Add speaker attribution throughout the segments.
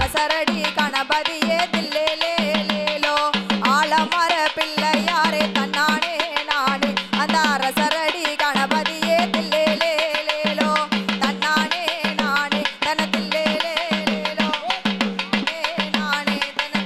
Speaker 1: அரசரடி கணபதியே தில்லேலேலேலோ ஆலமர பிள்ளையாரே தன்னானே நானே அந்த அரசரடி கணபதியே தில்லேலேலேலோ தன்னானே நானே தன தில்லேலேலேலோ நானே தன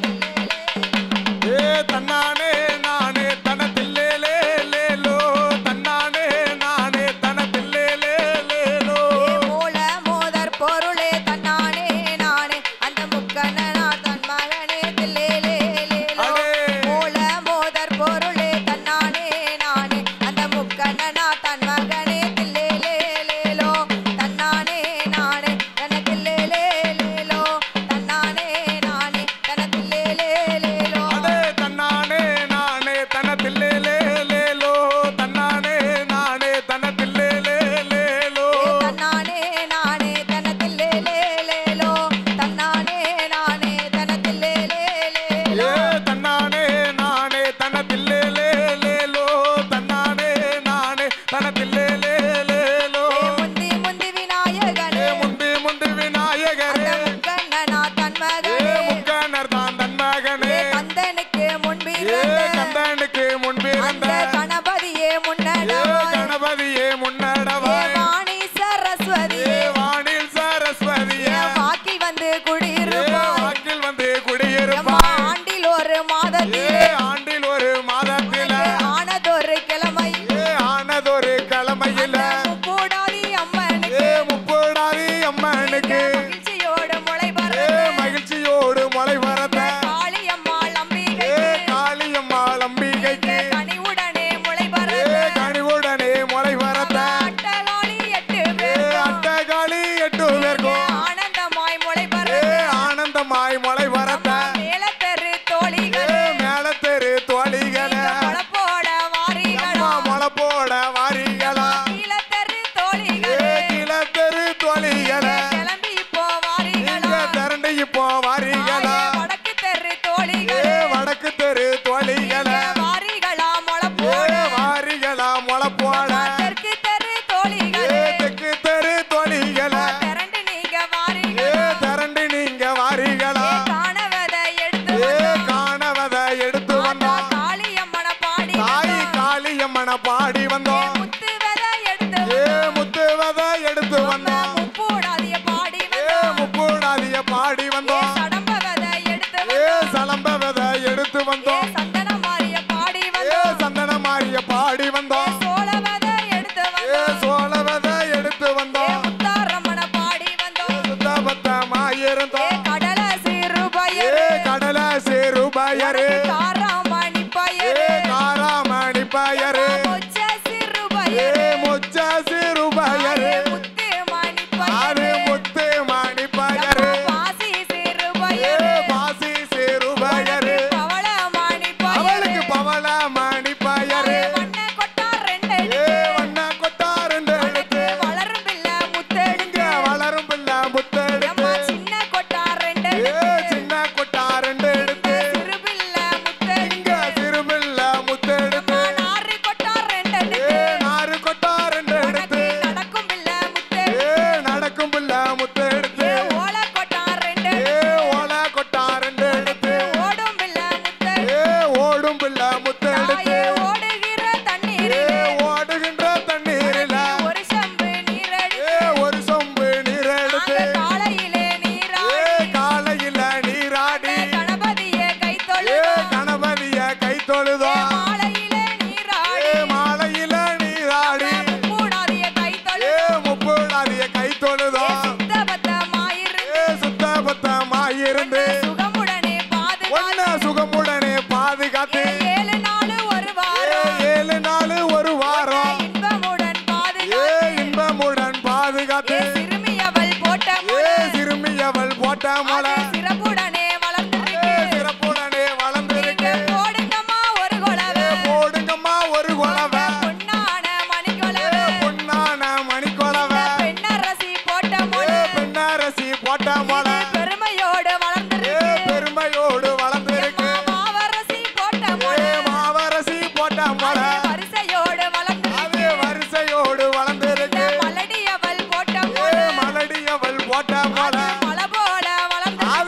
Speaker 1: தில்லேலே
Speaker 2: ஏ தன்னானே நானே தனத்தில்லேலே லேலோ தன்னானே நானே தனத்தில்லேலே லேலோ
Speaker 1: மூல மோதற் பொருளே தன்னானே நானே அந்த முக்கண்ணனா தன் மகனே தில்லேலேலேலோ
Speaker 2: அடே.
Speaker 1: மூல மோதற் பொருளே தன்னானே நானே அந்த முக்கண்ணனா தன் மகனே தில்லேலேலேலோ தன்னானே நானே தன தில்லேலேலேலோ தன்னானே நானே தன தில்லேலேலேலோ
Speaker 2: அடே தன்னானே நானே தனத்தில்லேலே லேலோ தன்னானே நானே தனத்தில்லேலே லேலோ
Speaker 1: தன்னானே நானே தனத்தில்லேலேலேலோ தன்னானே நானே தனத்தில்லேலேலேலோ
Speaker 2: ஏ தன்னானே நானே தனத்தில்லேலே லேலோ தன்னானே நானே தனத்தில்லேலே லேலோ
Speaker 1: முந்தி முந்தி விநாயகனே
Speaker 2: ஏ முந்தி முந்தி விநாயகரே
Speaker 1: அந்த முக்கண்ணனா தன்
Speaker 2: ஏ
Speaker 1: மகனே
Speaker 2: முக்கனர் தான் தன் மகனே
Speaker 1: கந்தனுக்கு
Speaker 2: ஏ
Speaker 1: முன்பிருந்த
Speaker 2: கந்தனுக்கு முன்பிருந்த
Speaker 1: அந்த கணபதியே
Speaker 2: ஏ
Speaker 1: முன்னடவாய்
Speaker 2: கணபதியே முன்னடவாய்
Speaker 1: வாணி சரஸ்வதி
Speaker 2: ஏ வானில் சரஸ்வதியே
Speaker 1: வாக்கி வந்து
Speaker 2: ஏ
Speaker 1: குடியிருப்பாய்
Speaker 2: வாக்கில் வந்து
Speaker 1: எம்மா
Speaker 2: குடியிருப்பாய்
Speaker 1: ஆண்டில் ஒரு
Speaker 2: ஏ
Speaker 1: மாதத்திலே
Speaker 2: ஆண்டில் ஒரு மாதத்தில
Speaker 1: ஆனதொரு கிழமை
Speaker 2: ஏ ஆனதொரு கிழமையில
Speaker 1: முப்பூடாதி அம்மனுக்கு
Speaker 2: ஏ முப்படாதி அம்மனுக்கு
Speaker 1: மகிழ்ச்சியோடு முளை
Speaker 2: ஏ
Speaker 1: பறந்து
Speaker 2: மகிழ்ச்சியோடு மலை வரத
Speaker 1: காளியம்மாள் அம்பிகை
Speaker 2: ஏ காளியம்மாள் அம்பிகைக்கு
Speaker 1: கனிவுடனே முளை
Speaker 2: ஏ
Speaker 1: பறந்து
Speaker 2: கனிவுடனே மலை வரத
Speaker 1: அட்டகாளி எட்டு
Speaker 2: ஏ
Speaker 1: பேர்
Speaker 2: அட்டகாளி எட்டு பேருக்கும்
Speaker 1: ஆனந்தமாய் முளை
Speaker 2: ஏ
Speaker 1: பறந்து
Speaker 2: ஆனந்தமாய் மலை வரத
Speaker 1: மேலத்தெரு
Speaker 2: ஏ
Speaker 1: தோழிகள்
Speaker 2: மேலத்தெரு தோழிகள
Speaker 1: போட வாரிகளா
Speaker 2: அம்மா மலை போட வாரிகளா
Speaker 1: கீழத்தெரு
Speaker 2: ஏ
Speaker 1: தோழிகள்
Speaker 2: கிழத்தெரு தோழிகள
Speaker 1: கிளம்பி இப்போ
Speaker 2: இங்க
Speaker 1: வாரிகளா
Speaker 2: திரண்டு இப்போ வாரிகளா
Speaker 1: வடக்கு தெரு
Speaker 2: ஏ
Speaker 1: தோழிகள்
Speaker 2: வடக்கு தெரு தோழிகள
Speaker 1: வாரிகளா முளை
Speaker 2: ஏ
Speaker 1: போட
Speaker 2: வாரிகளா மொளை போட
Speaker 1: தெற்கு தெரு
Speaker 2: ஏ
Speaker 1: தோழிகள்
Speaker 2: தெற்கு தெரு தோழிகள
Speaker 1: திரண்டு நீங்க
Speaker 2: ஏ
Speaker 1: வாரிகளா
Speaker 2: திரண்டு நீங்க வாரிகளா
Speaker 1: காணவதை எடுத்து
Speaker 2: ஏ
Speaker 1: வந்தோம்.
Speaker 2: காணவத எடுத்து
Speaker 1: மாதா
Speaker 2: வந்தோம்
Speaker 1: காளியம்மனை பாடி
Speaker 2: தாய்
Speaker 1: வந்தோம்.
Speaker 2: காளியம்மனை பாடி வந்தோம்
Speaker 1: முத்து விதை எடுத்து
Speaker 2: ஏ
Speaker 1: வந்தோம்.
Speaker 2: முத்துவத எடுத்து
Speaker 1: நம்ம
Speaker 2: வந்தோம்
Speaker 1: முப்பூடாதிய பாடி
Speaker 2: ஏ
Speaker 1: வந்தோம்.
Speaker 2: முப்பூடாதிய பாடி
Speaker 1: ஏ
Speaker 2: வந்தோம்
Speaker 1: சடம்ப விதை எடுத்து
Speaker 2: ஏ
Speaker 1: வந்தோம்.
Speaker 2: சலம்பவத எடுத்து
Speaker 1: ஏ
Speaker 2: வந்தோம்
Speaker 1: சந்தன மாறிய பாடி
Speaker 2: ஏ
Speaker 1: வந்தோம்.
Speaker 2: சந்தன மாறிய பாடி
Speaker 1: ஏ
Speaker 2: வந்தோம்
Speaker 1: சோழ விதை எடுத்து
Speaker 2: ஏ
Speaker 1: வந்தோம்.
Speaker 2: சோழவத எடுத்து
Speaker 1: ஏ
Speaker 2: வந்தோம்
Speaker 1: முத்தாரம்மனை பாடி வந்தோம்.
Speaker 2: சுத்தபத்தமாயிருந்தோம்
Speaker 1: ஏ கடல சிறு
Speaker 2: ஏ
Speaker 1: பயரு.
Speaker 2: கடல சேரு பயரு
Speaker 1: உனக்கு காராமணி
Speaker 2: ஏ
Speaker 1: பயரு.
Speaker 2: காராமணி பயரு
Speaker 1: மொச்ச சிறு
Speaker 2: ஏ
Speaker 1: பயரு.
Speaker 2: மொச்ச சிறு பயரு
Speaker 1: ஆறு முத்து மணி
Speaker 2: ஆறு
Speaker 1: பயரு.
Speaker 2: முத்து மணி பயரு
Speaker 1: பாசி சிறு
Speaker 2: ஏ
Speaker 1: பயரு.
Speaker 2: பாசி சேரு பயரு
Speaker 1: பவள மணி பயரு.
Speaker 2: அவளுக்கு பவள மணி பயரு
Speaker 1: வண்ண கொட்டார் ரெண்டு
Speaker 2: ஏ
Speaker 1: எடுத்து.
Speaker 2: வண்ண கொட்டாருண்டு எடுத்து
Speaker 1: உனக்கு வளரும் பிள்ளை முத்தெடுத்து.
Speaker 2: இங்க வளரும் பிள்ளை முத்தெடுத்து
Speaker 1: எம்மா சின்ன கொட்டார் ரெண்டு
Speaker 2: ஏ
Speaker 1: எடுத்து.
Speaker 2: சின்ன கொட்டாருண்டு எடுத்து
Speaker 1: சிறு பிள்ளை முத்தெடுத்து.
Speaker 2: இங்க சிறு பிள்ளை முத்தெடுத்து
Speaker 1: எம்மா நாறு கொட்டார் ரெண்டு
Speaker 2: ஏ
Speaker 1: எடுத்து.
Speaker 2: நாறு கொட்டாருண்டு
Speaker 1: உனக்கு
Speaker 2: எடுத்து
Speaker 1: நடக்கும் பிள்ளை முத்தெடுத்து.
Speaker 2: ஏ நடக்கும் பிள்ளை முத்தெடுத்து
Speaker 1: ஏ ஓலை கொட்டார் ரெண்டு
Speaker 2: ஏ
Speaker 1: எடுத்து.
Speaker 2: ஓலை கொட்டாருண்டு எடுத்து
Speaker 1: ஓடும் பிள்ளை முத்தெடுத்து.
Speaker 2: ஏ ஓடும் பிள்ளை முத்தெடுத்து
Speaker 1: தாயே ஓடுகிற
Speaker 2: ஏ
Speaker 1: தண்ணீரிலே
Speaker 2: ஓடுகின்ற தண்ணீரில
Speaker 1: ஒரு செம்பு நீரெடுத்து.
Speaker 2: ஏ ஒரு சொம்பு நீர் எடுத்து
Speaker 1: நாங்க காலையிலே
Speaker 2: ஏ
Speaker 1: நீராடி
Speaker 2: காலையில நீராடி
Speaker 1: கணபதியே கை
Speaker 2: ஏ
Speaker 1: தொழுதோம்.
Speaker 2: கணபதிய கை
Speaker 1: ஏ
Speaker 2: தொழுதோம்
Speaker 1: மாலையிலே நீராடி
Speaker 2: ஏ மாலையில நீராடி
Speaker 1: கூடாதிய கை
Speaker 2: ஏ
Speaker 1: தொழுதோம்.
Speaker 2: முப்பூடாதிய கை
Speaker 1: ஏ
Speaker 2: தொழுதோம்
Speaker 1: சுத்தபத்தமாயிருந்து
Speaker 2: ஏ சுத்த பத்தமாயிருந்து
Speaker 1: சுகமுடனே
Speaker 2: ஒன்ன
Speaker 1: பாதுகாத்து
Speaker 2: சுகமுடனே பாதுகாத்து
Speaker 1: ஏ ஏழு நாள் ஒரு
Speaker 2: ஏ
Speaker 1: வாரம்
Speaker 2: ஏழு நாள் ஒரு வாரம்
Speaker 1: இன்பமுடன்
Speaker 2: ஏ
Speaker 1: பாதுகாத்து
Speaker 2: இன்பமுடன்
Speaker 1: ஏ
Speaker 2: பாதுகாத்து
Speaker 1: சிறுமி அவள் போட்ட
Speaker 2: ஏ
Speaker 1: முளை
Speaker 2: சிறுமி அவள் போட்ட
Speaker 1: அது
Speaker 2: மலை
Speaker 1: சிறப்புடனே
Speaker 2: ஏ
Speaker 1: வளர்ந்திருக்கு
Speaker 2: சிறப்புடனே
Speaker 1: நீங்க
Speaker 2: வளர்ந்திருக்கு
Speaker 1: போடுங்கம்மா ஒரு
Speaker 2: ஏ
Speaker 1: குலவை
Speaker 2: போடுங்கம்மா ஒரு குலவை
Speaker 1: பொன்னான
Speaker 2: ஏ
Speaker 1: மணிக்குலவை
Speaker 2: பொன்னான மணி குலவை
Speaker 1: பெண்ணரசி போட்ட
Speaker 2: ஏ
Speaker 1: முளை
Speaker 2: பெண்ணரசி போட்ட மலை
Speaker 1: பெருமையோடு
Speaker 2: ஏ
Speaker 1: வளர்ந்திருக்கு
Speaker 2: பெருமையோடு வளர்ந்திருக்கு
Speaker 1: மாவரசி போட்ட
Speaker 2: ஏ
Speaker 1: முளை
Speaker 2: மாவரசி போட்ட மலை
Speaker 1: வரிசையோடு வளர்ந்திருக்கு
Speaker 2: அது வரிசையோடு வளர்ந்திருக்கு
Speaker 1: மலடி அவள் போட்ட
Speaker 2: ஏ
Speaker 1: முளை
Speaker 2: மலடி அவள் போட்ட மலை
Speaker 1: மலை போல வளர்ந்திருக்கு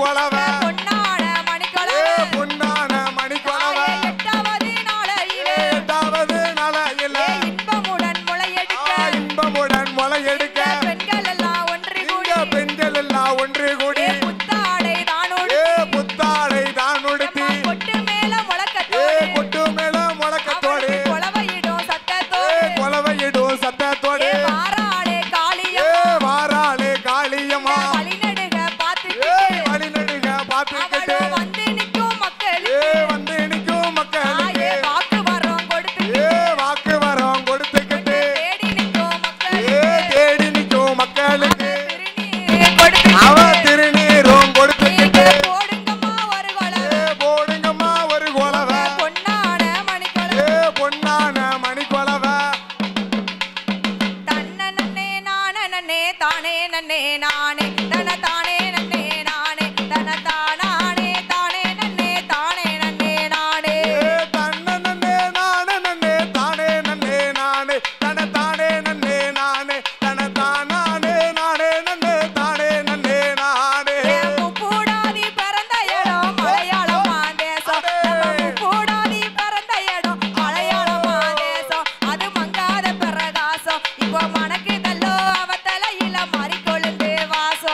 Speaker 2: கொலவ
Speaker 1: பொன்னான
Speaker 2: ஏ
Speaker 1: மணிக்கொலவை
Speaker 2: பொன்னான மணி கொலவ
Speaker 1: ஆய எட்டாவது நாளையிலே
Speaker 2: எட்டாவது நாளையில
Speaker 1: ஏ இன்பமுடன் முளையெடுக்க
Speaker 2: ஆ, இன்பமுடன் முளை எடுக்க
Speaker 1: பெண்கள் எல்லாம் ஒன்று
Speaker 2: இங்க
Speaker 1: கூடி
Speaker 2: பெண்கள் எல்லாம் ஒன்று கூடி
Speaker 1: ஏ புத்தாடை தானோடு
Speaker 2: ஏ புத்தாடை தான் உடுத்தி
Speaker 1: கொட்டு மேல
Speaker 2: ஏ
Speaker 1: முழக்கத்தோடு
Speaker 2: கொட்டு மேல முழக்கத்தோடு
Speaker 1: அவளுக்கு கொலவையிடும்
Speaker 2: ஏ
Speaker 1: சத்தத்தோடு
Speaker 2: கொலவையிடும் சத்தத்தோடு
Speaker 1: ஏ வாராளே
Speaker 2: ஏ
Speaker 1: காளியம்மா
Speaker 2: வாராளே காளியம்மா
Speaker 1: வழிநடுக
Speaker 2: ஏ
Speaker 1: பார்த்துக்கிட்டு
Speaker 2: வழி நடுக பார்த்துக்கிட்டு
Speaker 1: அவளும் வந்து நிற்கும் மக்களுக்கு
Speaker 2: ஏ வந்து நிற்கும் மக்களுக்கு
Speaker 1: ஆயே வாக்கு வரோம் கொடுத்துக்கிட்டு
Speaker 2: ஏ வாக்கு வரம் கொடுத்துக்கிட்டு
Speaker 1: தேடி நிற்கும்
Speaker 2: ஏ
Speaker 1: மக்களுக்கு
Speaker 2: தேடி நிற்கும் மக்களுக்கு
Speaker 1: திருநீர்
Speaker 2: அவ
Speaker 1: கொடுத்துக்கிட்டு
Speaker 2: திருநீரும்
Speaker 1: நீங்க
Speaker 2: கொடுத்துக்கிட்டு
Speaker 1: போடுங்கம்மா ஒரு கொலை
Speaker 2: ஏ போடுங்கம்மா ஒரு கொலவ
Speaker 1: பொன்னான மணிக்கொலை
Speaker 2: ஏ பொன்னான மணி கொலவ
Speaker 1: தன்ன நன்னே நான நன்னே தானே நன்னே நானே தன தானே நன்னே நானே தன தானானே தானே நன்னே தானே நன்னே நானே
Speaker 2: ஏ தன்ன நன்னே நானே நன்னே தானே நன்னே நானே தன தானே நன்னே நானே தன தானானே நானே நன்னே தானே நன்னே நானே
Speaker 1: ஏன் முப்பூடாதி பிறந்த இடம் மலையாளமா தேசம் நம்ம முப்பூடாதி பிறந்த இடம் மலையாளமா தேசம் அது மங்காத பிரகாசம் இப்போ மணக்கு தல்லோ அவ தலையில மாறிக்கொழுந்து வாசம்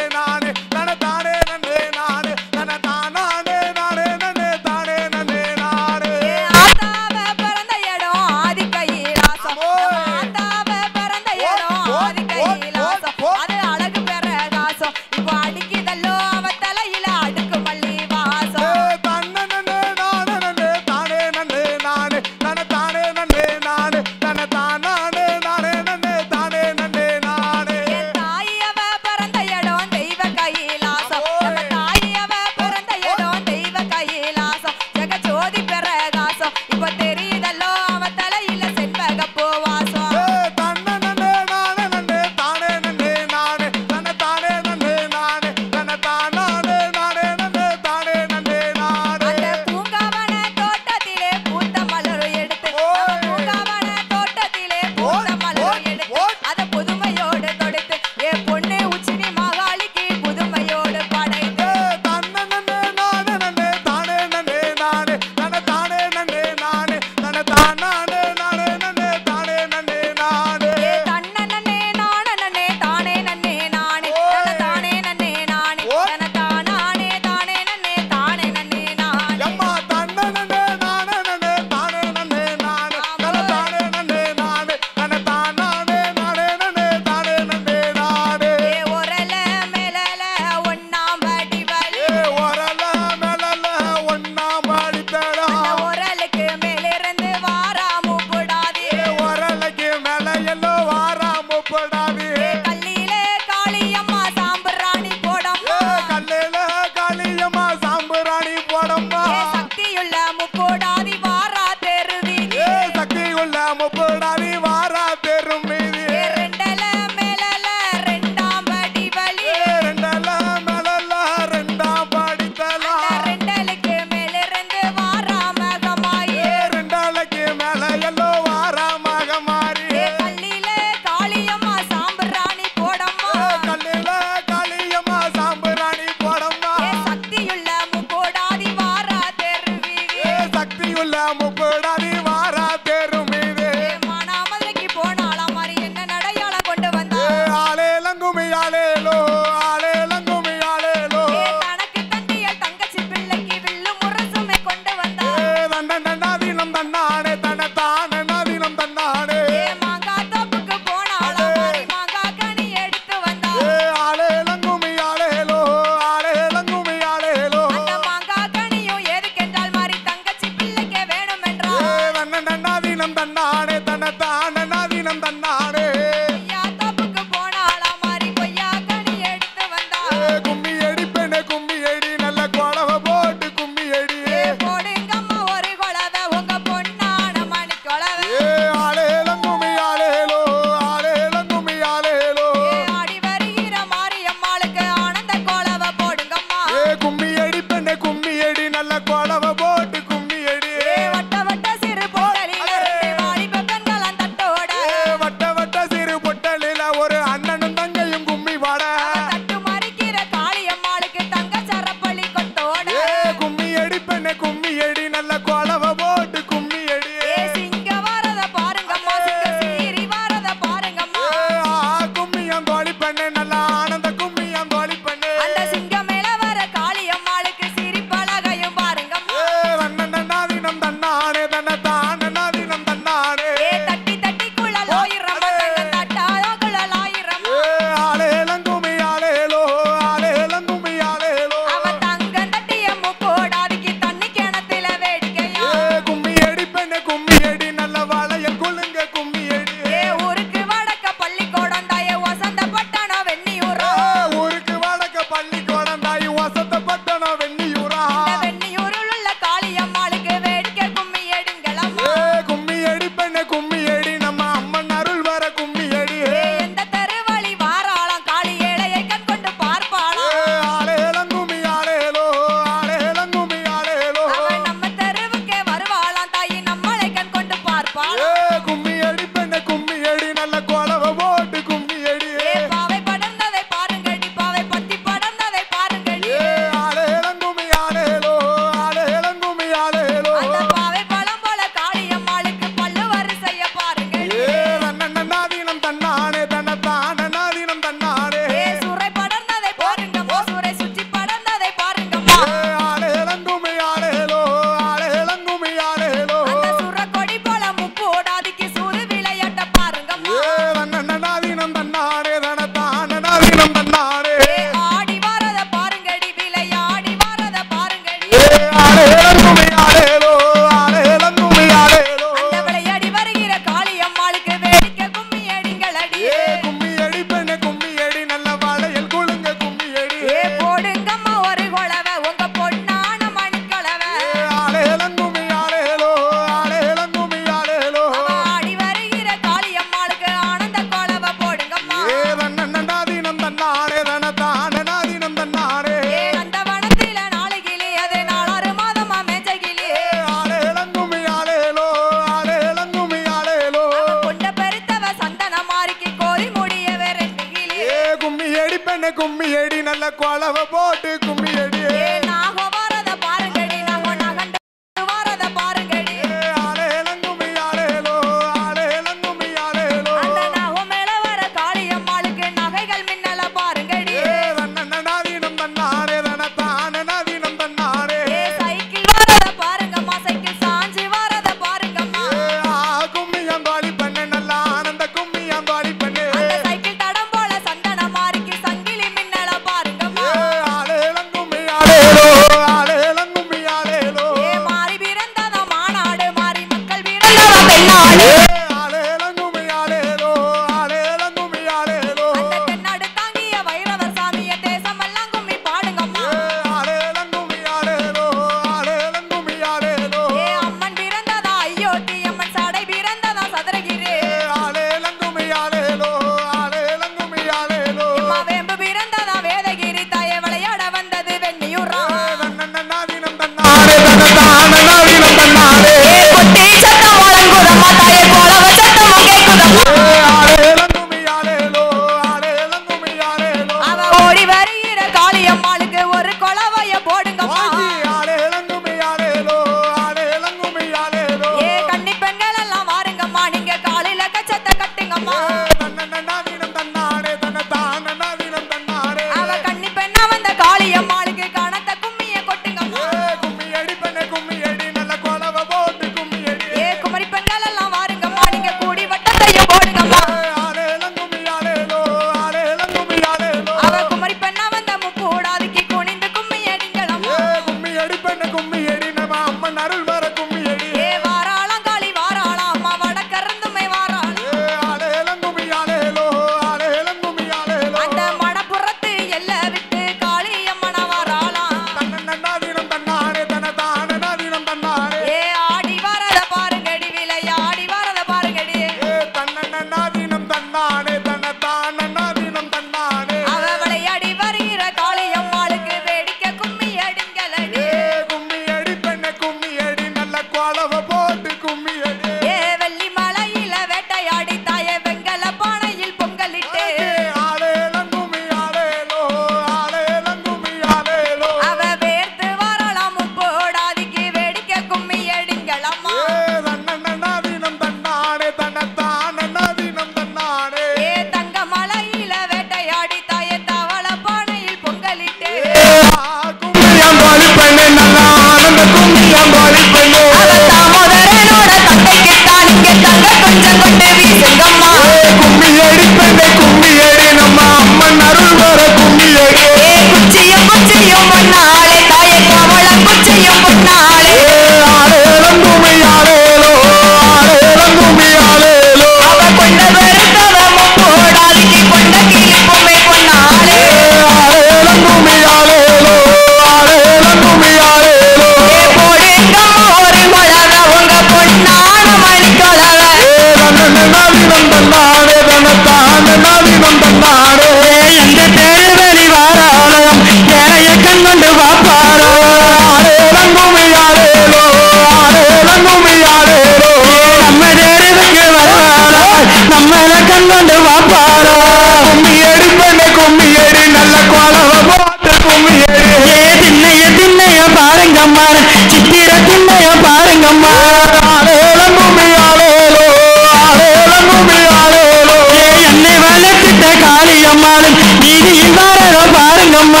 Speaker 2: பெண்ணே கும்மியங்கோழி பெண்ணே
Speaker 1: அவ தாமோதரனோட தந்தைக்குத்தான் இங்கே தங்க கொஞ்சம் கொண்டு வீசுங்கம்மா
Speaker 2: ஏ கும்மியடி பெண்ணே கும்மியடி நம்ம அம்மன் அருள் வர கும்மியடி
Speaker 1: ஏ குச்சியும் குச்சியும் பொன்னாளே தாயே கோவளம் குச்சியும் பொன்னாளே
Speaker 2: ஏ ஆளேலம் கும்மி ஆளேலோ ஆளேலம் கும்மி ஆளேலோ
Speaker 1: அவ கொண்ட பெருத்தவமும் போடாதிக்கு கொண்ட கிளிப்புமே பொன்னாளே
Speaker 2: ஏ ஆளேலம் கும்மி ஆளேலோ ஆளேலம் கும்மி ஆளேலோ
Speaker 1: ஏ போடுங்கம்மா ஒரு குழவ உங்க பொன்னான மணி குழவ
Speaker 2: ஏ தன்னே நாதினம் தன்னானே தனத்தானே நாதினம் தன்னானே
Speaker 3: எந்த தெருவெளி வாராலயம் ஏழைய கண்கொண்டு வாப்பாரோ
Speaker 2: ஆளேலம் கும்மி ஆளேலோ ஆளேலம் கும்மி ஆளேலோ
Speaker 3: நம்ம தெருவுக்கு வருவாளோ நம்மள கண்கொண்டு வாப்பாரோ
Speaker 2: கும்மியடி பெண்ணே கும்மியடி நல்ல குழவ பார்த்து கும்மியடி
Speaker 3: ஏ திண்ணைய திண்ணைய பாருங்கம்மா சித்திர திண்ணைய பாருங்கம்மா
Speaker 2: ஆளேலம் கும்மி ஆளேலோ ஆளேலம் கும்மி ஆளேலோ
Speaker 3: ஏ என்னை வளர்த்துட்ட காளியம்மாளும் நீதியில் வாரோ பாருங்கம்மா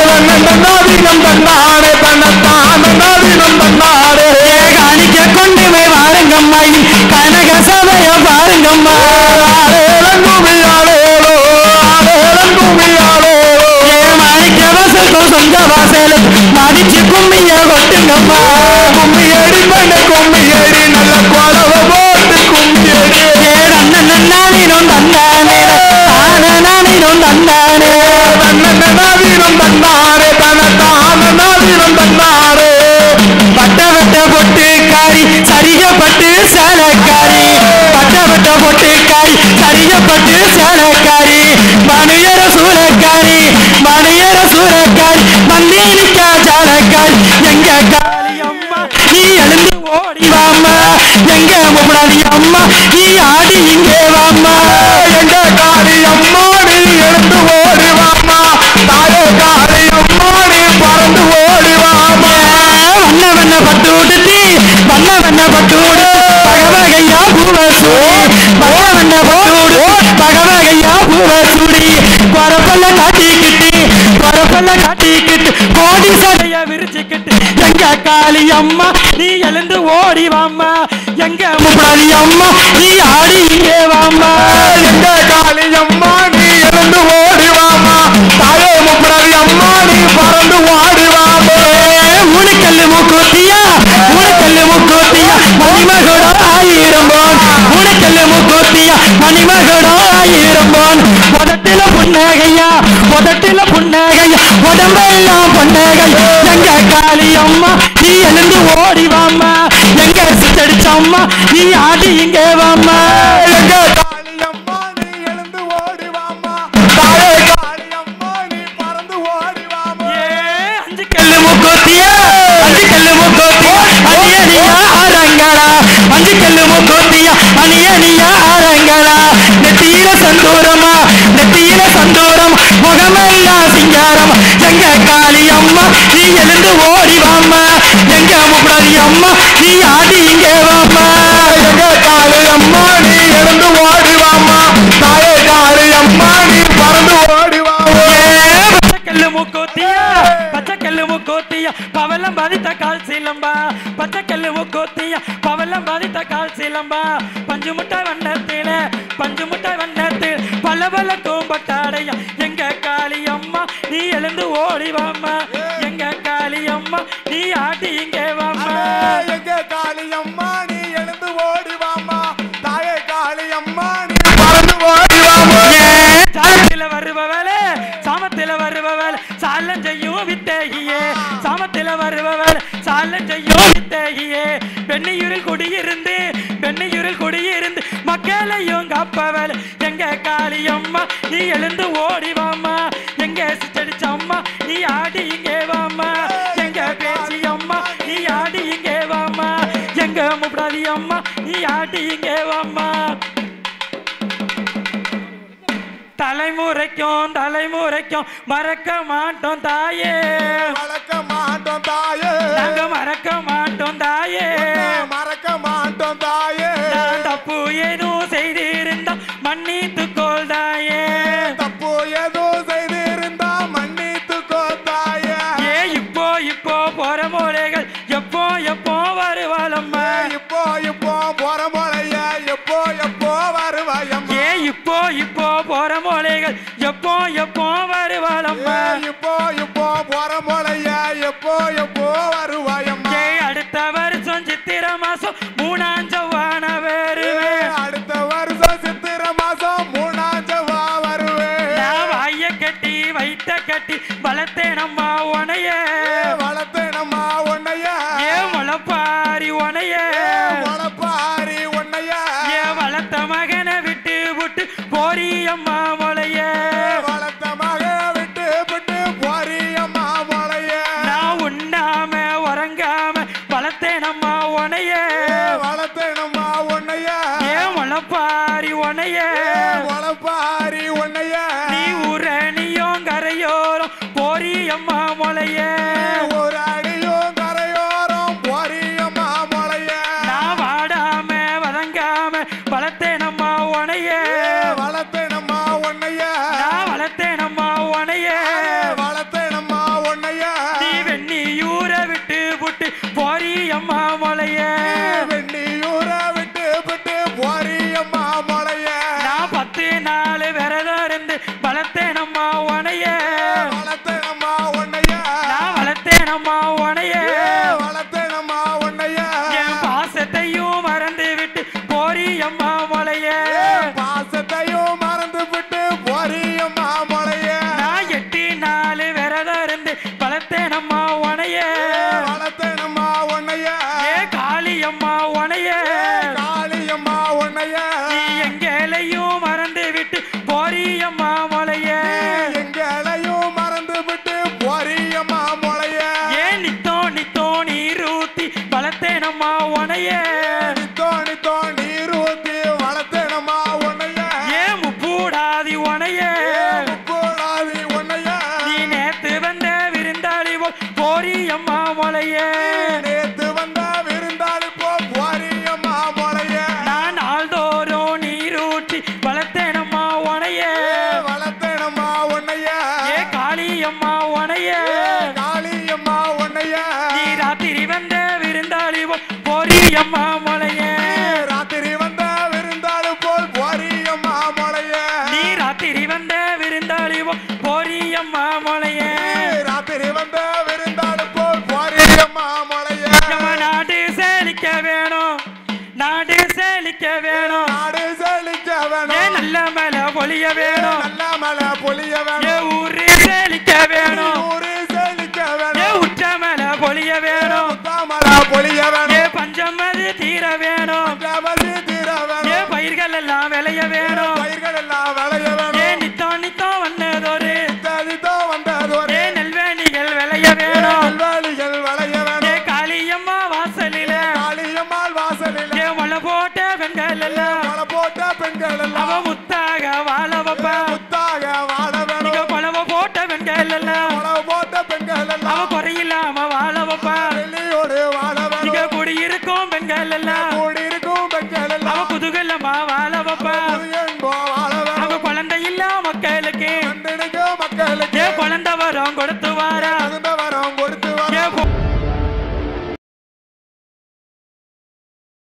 Speaker 2: நாதினம் தன்னானே தன்னத்தான நாதினம் தன்னானே
Speaker 3: ஏ காணிக்க கொண்டு போய் வாருங்கம்மா கனக சபைய பாருங்கம்மா
Speaker 2: ஆளேலம் கும்மி ஆளேலோ ஆளேலம் கும்மி ஆளேலோ
Speaker 3: ஏ மாணிக்க வாசலுக்கும் சொந்த வாசலும் மதிச்சு கும்மிய கொட்டுங்கம்மா
Speaker 2: கும்மியடி பெண்ணே கும்மியடி நல்ல குழவ போட்டு கும்மியடி
Speaker 3: ஏ அண்ணன் நானினும் தந்தானே தான நானினும் தந்தானே
Speaker 2: தன்னே நாதினம் தன்னானே தனத்தான நாதினம் தன்னானே
Speaker 3: பட்ட வட்ட பொட்டு காரி சரியப்பட்டு சேலக்காரி பட்ட வட்ட பொட்டு காரி சரியப்பட்டு சேலக்காரி மணியர சூழக்காரி மணியர சூழக்காரி மந்தீனிக்கா ஜாலக்காரி எங்க காளி அம்மா நீ எழுந்து ஓடி வாம்மா எங்க முப்படாதி அம்மா நீ ஆடி இங்கே வாம்மா
Speaker 2: எங்க காளி அம்மா நீ எழுந்து ஓடி வாமா தாயே காளி அம்மா நீ பறந்து ஓடி வாமா
Speaker 3: வண்ண வண்ண பட்டு உடுத்தி வண்ண வண்ண பட்டு உடுத்தி பகவகையா பூவ சூடி வண்ண வண்ண பட்டு உடுத்தி பகவகையா பூவ சூடி பரப்பல்ல காட்டிக்கிட்டு பரப்பல்ல காட்டிக்கிட்டு கோடி சடைய விரிச்சுக்கிட்டு எங்க காளி அம்மா நீ எழுந்து ஓடி வாம்மா எங்க முப்படாதி அம்மா நீ ஆடி இங்கே வாம்மா
Speaker 2: எங்க காளி அம்மா நீ எழுந்து ஓடி வாமா தாயே முப்படாதி அம்மா நீ பறந்து ஓடி வாமா
Speaker 3: உனக்கல்லு மூக்கூத்தியா உனக்கல்லு மூக்கூத்தியா மணிமகுடோ ஆயிரம் போன் உனக்கல்லு மூக்கூத்தியா மணிமகுடோ ஆயிரம் போன் உதட்டில புன்னகையா உதட்டில புன்னகையா உடம்பெல்லாம் புன்னகை எங்க காளி அம்மா நீ எழுந்து ஓடி வாம்மா எங்க சித்தடிச்ச அம்மா நீ ஆடி இங்கே வாம்மா
Speaker 2: எங்க காளி அம்மா நீ எழுந்து ஓடி வாமா தாயே காளி அம்மா நீ பறந்து ஓடி வாமா
Speaker 3: ஏ, அஞ்சு கல்லு மூக்கூத்தியா அஞ்சு கல்லு மூக்கூத்தியா அணியணியா ஆரங்களா அஞ்சு கல்லு மூக்கூத்தியா அணியணியா ஆரங்களா நெத்தியில சந்தூரமா நெத்தியில சந்தூரம் முகமெல்லாம் சிங்காரம் எங்க காளி அம்மா நீ எழுந்து ஓடி வாம்மா எங்க முப்படாதி அம்மா நீ ஆடி இங்கே வாம்மா
Speaker 2: எங்க காளி அம்மா நீ எழுந்து ஓடி வாமா தாயே காளி அம்மா நீ பறந்து ஓடி வாமா
Speaker 3: பச்சைக்கல்லு மூக்கூத்தியா பச்சைக்கல்லு மூக்கூத்தியா பவளம் பாதித்த கால் சீலம்பா பச்சைக்கல்லு மூக்கூத்தியா பவளம் பாதித்த கால் சீலம்பா பஞ்சு முட்டை வண்ணத்தில பஞ்சு முட்டை வண்ணத்தில் பல பல தூம்பட்டாடையா எங்க காளி அம்மா நீ எழுந்து ஓடி வாம்மா எங்க காளி அம்மா நீ ஆட்டி இங்கே வாம்மா
Speaker 2: எங்க காளி அம்மா நீ எழுந்து ஓடி வாமா தாயே காளி அம்மா நீ பறந்து ஓடி வாமா
Speaker 3: சாமத்தில வருபவளே சாமத்தில வருபவள் சாலம் செய்யும் வித்தேகியே சாமத்தில வருபவள் சாலம் செய்யும் வித்தேகியே பெண்ணியூரில் குடியிருந்து பெண்ணியூரில் குடியிருந்து மக்களையும் காப்பவள் எங்க காளியம்மா நீ எழுந்து ஓடி வாம்மா எங்க சிச்சடிச்ச அம்மா நீ ஆடி இங்கே வாம்மா எங்க பேச்சி அம்மா நீ ஆடி இங்கே வாம்மா எங்க முப்படாதி அம்மா நீ ஆடி இங்கே வாம்மா தலைமுறைக்கும் தலைமுறைக்கும் மறக்க மாட்டோம் தாயே
Speaker 2: மறக்க மாட்டோம் தாயே
Speaker 3: நாங்க மறக்க மாட்டோம் தாயே
Speaker 2: மறக்க மாட்டோம் தாயே
Speaker 3: நான் தப்பு ஏதும் செய்திருந்தா மன்னித்துக்கோள் தாயே
Speaker 2: தப்பு ஏதோ செய்திருந்தா மன்னித்துக்கோ தாயே
Speaker 3: ஏ இப்போ இப்போ போற முறைகள் எப்ப வளர்த்தேனம்மா உனைய
Speaker 2: வளர்த்தேனம்மா உன்னைய
Speaker 3: ஏ முளப்பாரி உனைய
Speaker 2: வளப்பாரி உன்னைய
Speaker 3: ஏ வளர்த்த மகனை விட்டு விட்டு போறியம்மா முளைய
Speaker 2: வளர்த்த மக விட்டு விட்டு போறியம்மா மலைய
Speaker 3: நான் உண்ணாம உறங்காம வளர்த்தேனம்மா உனைய
Speaker 2: வளர்த்தேனம்மா உன்னைய
Speaker 3: ஏ முளப்பாரி உனைய
Speaker 2: வளப்பாரி உன்னைய
Speaker 3: நீ உரணியும் கரையோரம் போறியம்மா முளைய
Speaker 2: ஒரு அடியும் கரையோரம் போறியம்மா மலைய
Speaker 3: நான் வாடாம வதங்காம வளர்த்தேனம்மா உனைய
Speaker 2: வளர்த்தேனம்மா உன்னைய
Speaker 3: நான் வளர்த்தேனம்மா உனைய
Speaker 2: வளர்த்தேனம்மா உன்னைய
Speaker 3: நீ வெண்ணியூர விட்டு புட்டு போறியம்மா முளைய
Speaker 2: வெண்ணியூர விட்டு விட்டு போறியம்மா மலைய
Speaker 3: நான் பத்து நாள் விரதம் இருந்து வளர்த்தேனம்மா உனைய
Speaker 2: வளர்த்தேனம்மா உன்னைய
Speaker 3: நான் வளர்த்தேனம்மா உனைய
Speaker 2: வளர்த்தேனம்மா உன்னைய
Speaker 3: என் பாசத்தையும் மறந்து விட்டு போறியம்மா முளைய
Speaker 2: பாசத்தையும் மறந்து விட்டு போறியம்மா மலைய
Speaker 3: நான் எட்டு நாள் விரதம் இருந்து வளர்த்தேனம்மா உனைய
Speaker 2: வளர்த்தேனம்மா உன்னைய
Speaker 3: ஏ காளியம்மா உனைய
Speaker 2: காளியம்மா உன்னைய
Speaker 3: நீ எங்கேலையும் மறந்து விட்டு போறியம்மா முளைய
Speaker 2: எங்களையும் மறந்து விட்டு போறியம்மா மலைய
Speaker 3: ஏன் நித்தோ நித்தோ நீர் ஊத்தி வளர்த்தேனம்மா உனைய
Speaker 2: தோணி தோணி ஊத்தி வளர்த்தேனம்மா உன்னைய
Speaker 3: ஏன் முப்பூடாதி உனைய
Speaker 2: கூடாதி உன்னைய
Speaker 3: நீ நேத்து வந்த விருந்தாளி போல் போறியம்மா முளைய
Speaker 2: நேத்து வந்த விருந்தாளி போ போறியம்மா மலைய
Speaker 3: நான் நாள்தோறும் நீர் ஊற்றி வளர்த்தேனம்மா உனைய
Speaker 2: வளர்த்தேனம்மா உன்னைய
Speaker 3: ஏ காளியம்மா உனைய
Speaker 2: காளியம்மா உன்னைய
Speaker 3: நீ ராத்திரி வந்த விருந்தாளி போல் போறியம்மா முளைய
Speaker 2: ராத்திரி வந்த விருந்தாளி போல் போறியம்மா மலைய
Speaker 3: நீ ராத்திரி வந்த விருந்தாளி போல் போறியம்மா முளைய
Speaker 2: ராத்திரி வந்த விருந்தாளி போல் போறியம்மா மலைய
Speaker 3: நம்ம நாடு செழிக்க வேணும் நாடு செழிக்க வேணும்
Speaker 2: நாடு செழிக்க
Speaker 3: ஏ
Speaker 2: வேணும்
Speaker 3: நல்ல மலை பொழிய வேணும்
Speaker 2: நல்ல மழை பொழிய
Speaker 3: ஏ
Speaker 2: வேணும்
Speaker 3: ஊரு செழிக்க வேணும்
Speaker 2: ஊரு செழிக்க
Speaker 3: ஏ
Speaker 2: வேணும்
Speaker 3: உச்ச மலை பொழிய வேணும்
Speaker 2: மழை பொழிய
Speaker 3: ஏ
Speaker 2: வேணும்
Speaker 3: பஞ்சமது தீர வேணும்